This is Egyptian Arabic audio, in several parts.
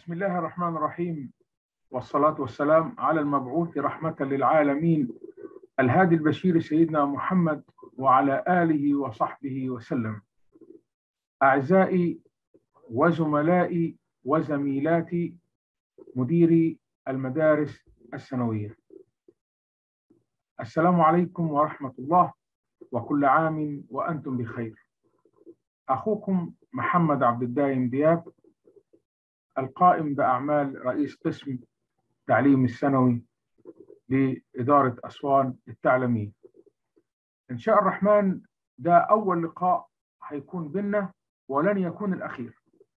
بسم الله الرحمن الرحيم والصلاة والسلام على المبعوث رحمة للعالمين الهادي البشير سيدنا محمد وعلى آله وصحبه وسلم أعزائي وزملائي وزميلاتي مديري المدارس الثانوية السلام عليكم ورحمة الله وكل عام وأنتم بخير أخوكم محمد عبد الدايم دياب القائم بأعمال رئيس قسم التعليم الثانوي لإدارة أسوان التعليمية إن شاء الرحمن ده أول لقاء هيكون بينا ولن يكون الأخير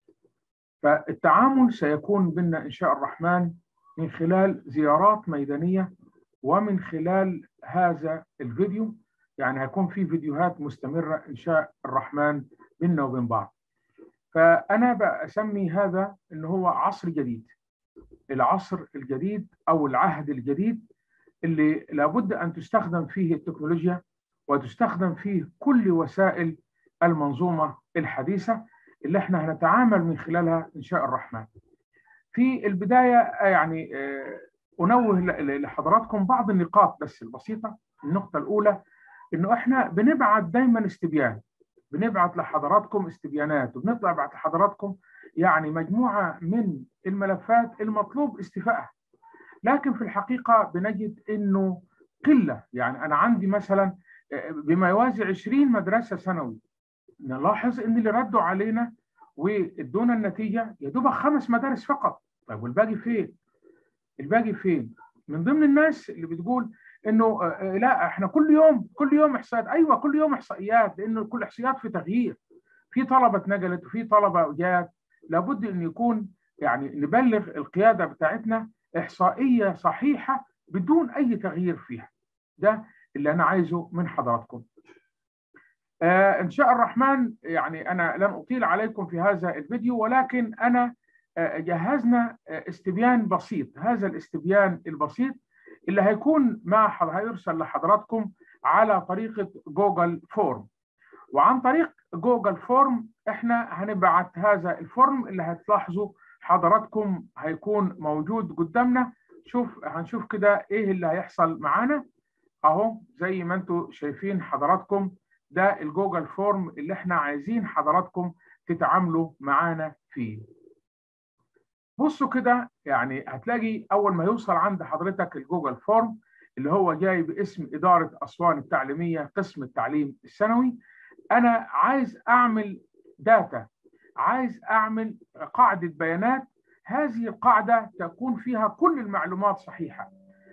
فالتعامل سيكون بنا إن شاء الرحمن من خلال زيارات ميدانية ومن خلال هذا الفيديو يعني هيكون في فيديوهات مستمرة إن شاء الرحمن بيننا وبين بعض فأنا بسمي هذا إن هو عصر جديد العصر الجديد أو العهد الجديد اللي لابد أن تستخدم فيه التكنولوجيا وتستخدم فيه كل وسائل المنظومة الحديثة اللي احنا هنتعامل من خلالها إن شاء الرحمن في البداية يعني أنوه لحضراتكم بعض النقاط بس البسيطة النقطة الأولى إنه احنا بنبعت دايما استبيان بنبعت لحضراتكم استبيانات وبنبعت لحضراتكم يعني مجموعة من الملفات المطلوب استيفائها لكن في الحقيقة بنجد أنه قلة يعني أنا عندي مثلا بما يوازي 20 مدرسة ثانوي نلاحظ أن اللي ردوا علينا وادونا النتيجة يا دوبك خمس مدارس فقط طيب والباقي فين؟ الباقي فين؟ من ضمن الناس اللي بتقول انه لا احنا كل يوم كل يوم احصائيات ايوه كل يوم احصائيات لانه كل احصائيات في تغيير في طلبه اتنقلت وفي طلبه جات لابد ان يكون يعني نبلغ القياده بتاعتنا احصائيه صحيحه بدون اي تغيير فيها ده اللي انا عايزه من حضراتكم آه ان شاء الرحمن يعني انا لن اطيل عليكم في هذا الفيديو ولكن انا آه جهزنا آه استبيان بسيط هذا الاستبيان البسيط اللي هيكون مع هيرسل لحضراتكم على طريقة جوجل فورم وعن طريق جوجل فورم احنا هنبعت هذا الفورم اللي هتلاحظوا حضراتكم هيكون موجود قدامنا شوف هنشوف كده ايه اللي هيحصل معانا اهو زي ما انتم شايفين حضراتكم ده الجوجل فورم اللي احنا عايزين حضراتكم تتعاملوا معانا فيه بصوا كده يعني هتلاقي اول ما يوصل عند حضرتك الجوجل فورم اللي هو جاي باسم اداره اسوان التعليميه قسم التعليم الثانوي انا عايز اعمل داتا عايز اعمل قاعده بيانات هذه القاعده تكون فيها كل المعلومات صحيحه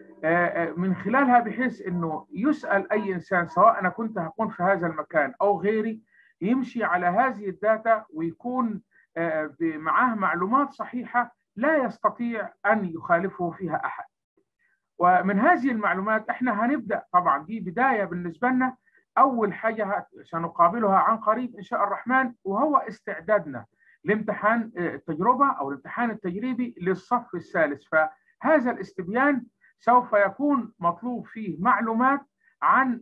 من خلالها بحيث انه يسال اي انسان سواء انا كنت هكون في هذا المكان او غيري يمشي على هذه الداتا ويكون معاه معلومات صحيحة لا يستطيع أن يخالفه فيها أحد ومن هذه المعلومات احنا هنبدأ طبعا دي بداية بالنسبة لنا أول حاجة سنقابلها عن قريب إن شاء الرحمن وهو استعدادنا لامتحان التجربة أو الامتحان التجريبي للصف الثالث فهذا الاستبيان سوف يكون مطلوب فيه معلومات عن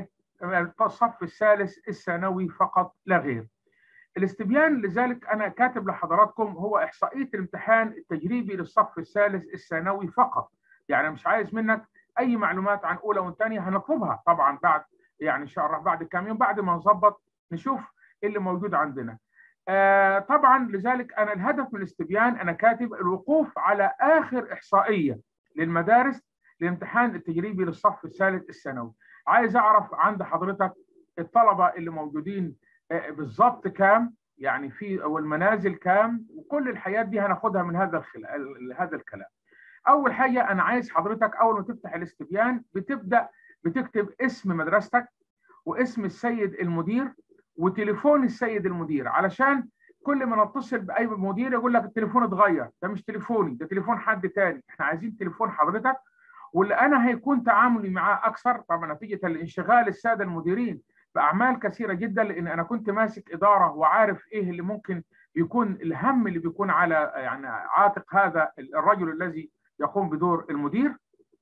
الصف الثالث الثانوي فقط لا غير الاستبيان لذلك انا كاتب لحضراتكم هو احصائيه الامتحان التجريبي للصف الثالث الثانوي فقط يعني مش عايز منك اي معلومات عن اولى وثانيه هنطلبها طبعا بعد يعني ان شاء الله بعد كام يوم بعد ما نظبط نشوف ايه اللي موجود عندنا آه طبعا لذلك انا الهدف من الاستبيان انا كاتب الوقوف على اخر احصائيه للمدارس للامتحان التجريبي للصف الثالث الثانوي عايز اعرف عند حضرتك الطلبه اللي موجودين بالظبط كام يعني في والمنازل كام وكل الحاجات دي هناخدها من هذا الخل... هذا الكلام اول حاجه انا عايز حضرتك اول ما تفتح الاستبيان بتبدا بتكتب اسم مدرستك واسم السيد المدير وتليفون السيد المدير علشان كل ما نتصل باي مدير يقول لك التليفون اتغير ده مش تليفوني ده تليفون حد تاني احنا عايزين تليفون حضرتك واللي انا هيكون تعاملي معاه اكثر طبعا نتيجه لانشغال الساده المديرين باعمال كثيره جدا لان انا كنت ماسك اداره وعارف ايه اللي ممكن يكون الهم اللي بيكون على يعني عاتق هذا الرجل الذي يقوم بدور المدير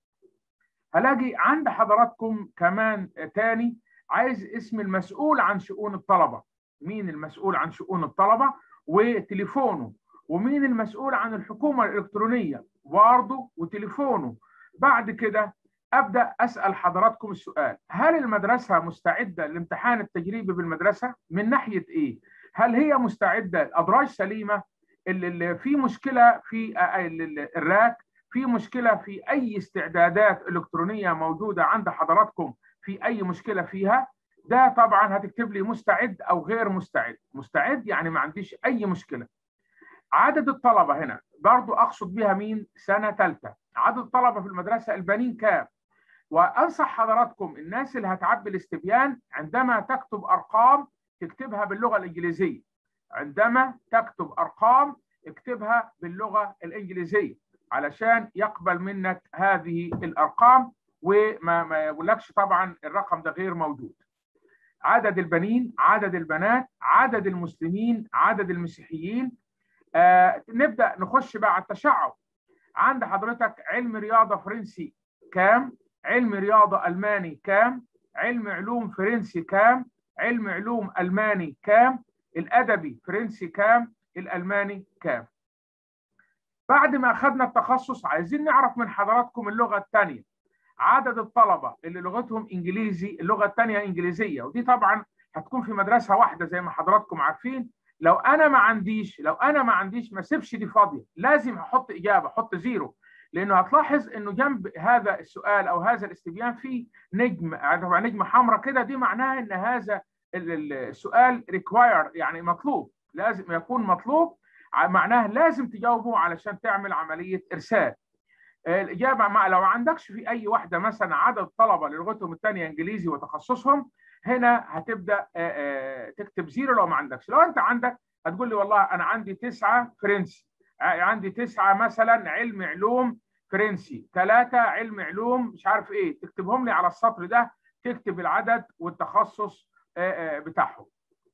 هلاقي عند حضراتكم كمان تاني عايز اسم المسؤول عن شؤون الطلبه مين المسؤول عن شؤون الطلبه وتليفونه ومين المسؤول عن الحكومه الالكترونيه برضه وتليفونه بعد كده ابدا اسال حضراتكم السؤال هل المدرسه مستعده للامتحان التجريبي بالمدرسه من ناحيه ايه هل هي مستعده الادراج سليمه اللي في مشكله في الراك في مشكله في اي استعدادات الكترونيه موجوده عند حضراتكم في اي مشكله فيها ده طبعا هتكتب لي مستعد او غير مستعد مستعد يعني ما عنديش اي مشكله عدد الطلبه هنا برضو اقصد بها مين سنه ثالثه عدد الطلبه في المدرسه البنين كام وانصح حضراتكم الناس اللي هتعبي الاستبيان عندما تكتب ارقام تكتبها باللغه الانجليزيه عندما تكتب ارقام اكتبها باللغه الانجليزيه علشان يقبل منك هذه الارقام وما ما يقولكش طبعا الرقم ده غير موجود عدد البنين عدد البنات عدد المسلمين عدد المسيحيين آه نبدا نخش بقى على التشعب عند حضرتك علم رياضه فرنسي كام علم رياضه الماني كام علم علوم فرنسي كام علم علوم الماني كام الادبي فرنسي كام الالماني كام بعد ما اخذنا التخصص عايزين نعرف من حضراتكم اللغه الثانيه عدد الطلبه اللي لغتهم انجليزي اللغه الثانيه انجليزيه ودي طبعا هتكون في مدرسه واحده زي ما حضراتكم عارفين لو انا ما عنديش لو انا ما عنديش ما اسيبش دي فاضيه لازم احط اجابه احط زيرو لانه هتلاحظ انه جنب هذا السؤال او هذا الاستبيان في نجم طبعا نجمه حمراء كده دي معناها ان هذا السؤال ريكواير يعني مطلوب لازم يكون مطلوب معناه لازم تجاوبه علشان تعمل عمليه ارسال الاجابه ما لو عندكش في اي واحده مثلا عدد طلبه لغتهم الثانيه انجليزي وتخصصهم هنا هتبدا تكتب زيرو لو ما عندكش لو انت عندك هتقول لي والله انا عندي تسعه فرنسي عندي تسعه مثلا علم علوم فرنسي ثلاثه علم علوم مش عارف ايه تكتبهم لي على السطر ده تكتب العدد والتخصص بتاعهم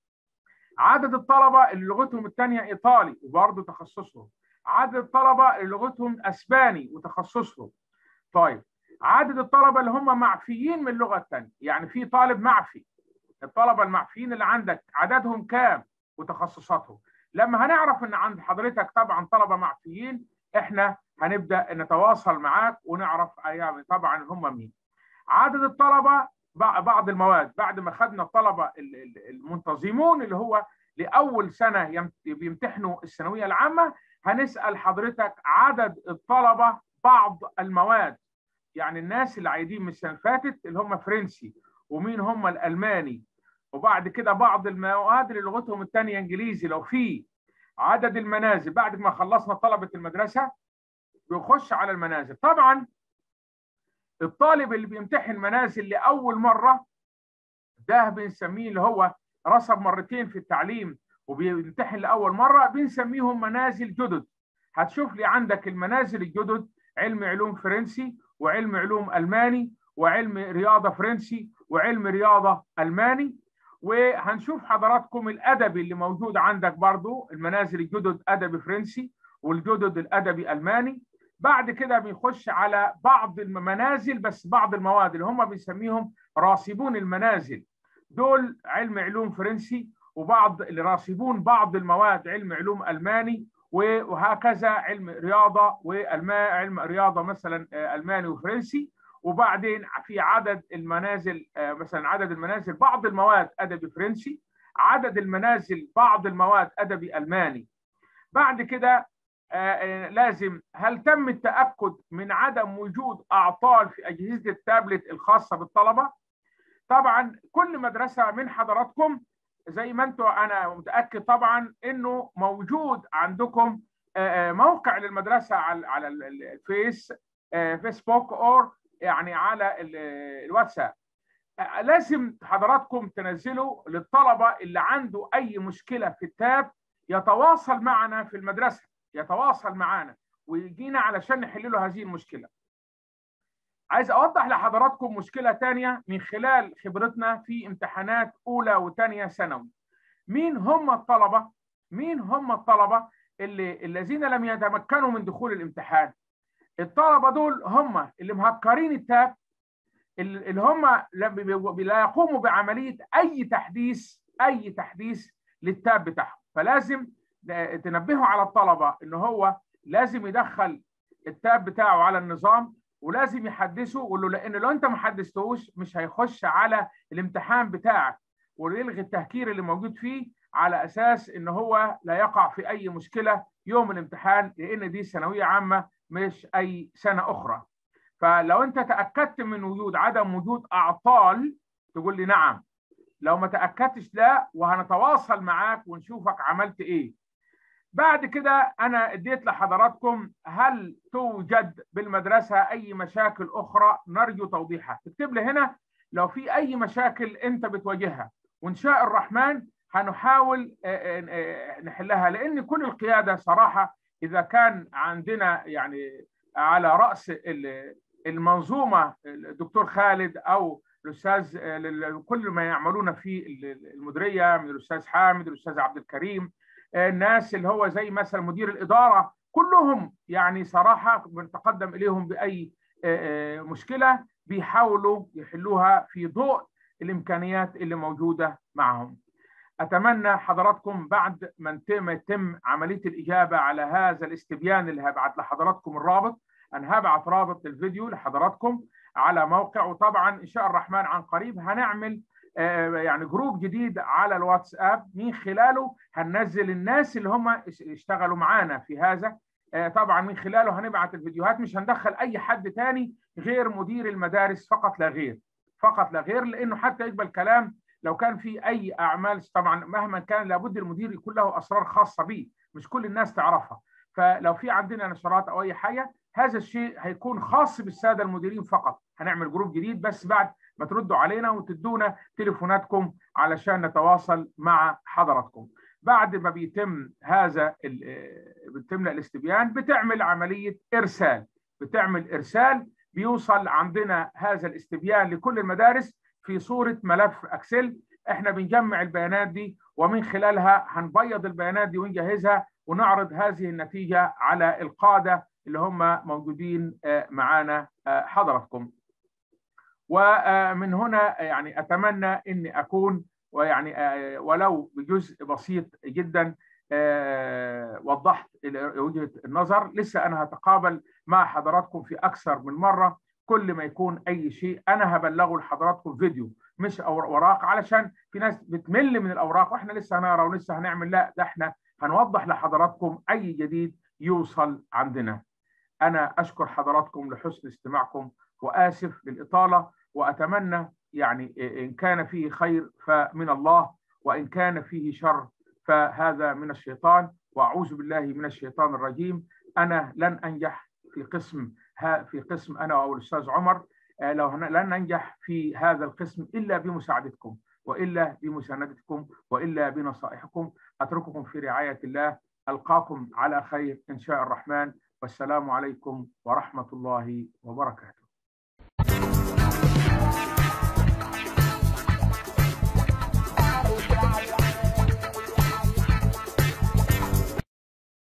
عدد الطلبه اللي لغتهم الثانيه ايطالي وبرضه تخصصهم عدد الطلبه اللي لغتهم اسباني وتخصصهم طيب عدد الطلبه اللي هم معفيين من اللغه الثانيه يعني في طالب معفي الطلبه المعفيين اللي عندك عددهم كام وتخصصاتهم لما هنعرف ان عند حضرتك طبعا طلبه معفيين احنا هنبدا نتواصل معاك ونعرف يعني طبعا هم مين عدد الطلبه بعض المواد بعد ما خدنا الطلبه المنتظمون اللي هو لاول سنه بيمتحنوا الثانويه العامه هنسال حضرتك عدد الطلبه بعض المواد يعني الناس اللي عايدين من السنه اللي فاتت اللي هم فرنسي ومين هم الالماني وبعد كده بعض المواد اللي لغتهم الثانيه انجليزي لو في عدد المنازل بعد ما خلصنا طلبه المدرسه بيخش على المنازل طبعا الطالب اللي بيمتحن منازل لاول مره ده بنسميه اللي هو رسب مرتين في التعليم وبيمتحن لاول مره بنسميهم منازل جدد هتشوف لي عندك المنازل الجدد علم علوم فرنسي وعلم علوم الماني وعلم رياضه فرنسي وعلم رياضه الماني وهنشوف حضراتكم الادبي اللي موجود عندك برضو المنازل الجدد ادبي فرنسي والجدد الادبي الماني بعد كده بنخش على بعض المنازل بس بعض المواد اللي هم بنسميهم راسبون المنازل دول علم علوم فرنسي وبعض اللي راسبون بعض المواد علم علوم الماني وهكذا علم رياضه وعلم رياضه مثلا الماني وفرنسي وبعدين في عدد المنازل مثلا عدد المنازل بعض المواد ادبي فرنسي عدد المنازل بعض المواد ادبي الماني بعد كده لازم هل تم التاكد من عدم وجود اعطال في اجهزه التابلت الخاصه بالطلبه طبعا كل مدرسه من حضراتكم زي ما انتم انا متاكد طبعا انه موجود عندكم موقع للمدرسه على على الفيس فيسبوك اور يعني على الواتساب لازم حضراتكم تنزلوا للطلبه اللي عنده اي مشكله في التاب يتواصل معنا في المدرسه يتواصل معنا ويجينا علشان نحل له هذه المشكله عايز اوضح لحضراتكم مشكله ثانيه من خلال خبرتنا في امتحانات اولى وثانيه ثانوي مين هم الطلبه مين هم الطلبه اللي الذين لم يتمكنوا من دخول الامتحان الطلبه دول هم اللي مهكرين التاب اللي هم لا يقوموا بعمليه اي تحديث اي تحديث للتاب بتاعهم فلازم تنبهوا على الطلبه ان هو لازم يدخل التاب بتاعه على النظام ولازم يحدثه وقول له لان لو انت ما حدثتهوش مش هيخش على الامتحان بتاعك ويلغي التهكير اللي موجود فيه على اساس ان هو لا يقع في اي مشكله يوم الامتحان لان دي ثانويه عامه مش اي سنه اخرى. فلو انت تاكدت من وجود عدم وجود اعطال تقول لي نعم. لو ما تاكدتش لا وهنتواصل معاك ونشوفك عملت ايه. بعد كده انا اديت لحضراتكم هل توجد بالمدرسه اي مشاكل اخرى نرجو توضيحها. اكتب لي هنا لو في اي مشاكل انت بتواجهها وان شاء الرحمن هنحاول نحلها لان كل القياده صراحه اذا كان عندنا يعني على راس المنظومه الدكتور خالد او الاستاذ كل ما يعملون في المديريه من الاستاذ حامد الاستاذ عبد الكريم الناس اللي هو زي مثلا مدير الاداره كلهم يعني صراحه بنتقدم اليهم باي مشكله بيحاولوا يحلوها في ضوء الامكانيات اللي موجوده معهم. اتمنى حضراتكم بعد ما يتم عمليه الاجابه على هذا الاستبيان اللي هبعت لحضراتكم الرابط انا هبعت رابط الفيديو لحضراتكم على موقع وطبعا ان شاء الرحمن عن قريب هنعمل يعني جروب جديد على الواتساب من خلاله هننزل الناس اللي هم اشتغلوا معانا في هذا طبعا من خلاله هنبعت الفيديوهات مش هندخل اي حد تاني غير مدير المدارس فقط لا غير فقط لا غير لانه حتى يقبل كلام لو كان في اي اعمال طبعا مهما كان لابد المدير يكون له اسرار خاصه به مش كل الناس تعرفها فلو في عندنا نشرات او اي حاجه هذا الشيء هيكون خاص بالساده المديرين فقط هنعمل جروب جديد بس بعد ما تردوا علينا وتدونا تليفوناتكم علشان نتواصل مع حضراتكم بعد ما بيتم هذا بيتم الاستبيان بتعمل عمليه ارسال بتعمل ارسال بيوصل عندنا هذا الاستبيان لكل المدارس في صوره ملف اكسل احنا بنجمع البيانات دي ومن خلالها هنبيض البيانات دي ونجهزها ونعرض هذه النتيجه على القاده اللي هم موجودين معانا حضراتكم ومن هنا يعني اتمنى اني اكون ويعني ولو بجزء بسيط جدا وضحت وجهه النظر لسه انا هتقابل مع حضراتكم في اكثر من مره كل ما يكون اي شيء انا هبلغه لحضراتكم فيديو مش اوراق علشان في ناس بتمل من الاوراق واحنا لسه هنقرا ولسه هنعمل لا ده احنا هنوضح لحضراتكم اي جديد يوصل عندنا انا اشكر حضراتكم لحسن استماعكم واسف للاطاله واتمنى يعني ان كان فيه خير فمن الله وان كان فيه شر فهذا من الشيطان واعوذ بالله من الشيطان الرجيم انا لن انجح في قسم في قسم انا او الاستاذ عمر لو لن ننجح في هذا القسم الا بمساعدتكم والا بمساندتكم والا بنصائحكم اترككم في رعايه الله القاكم على خير ان شاء الرحمن والسلام عليكم ورحمه الله وبركاته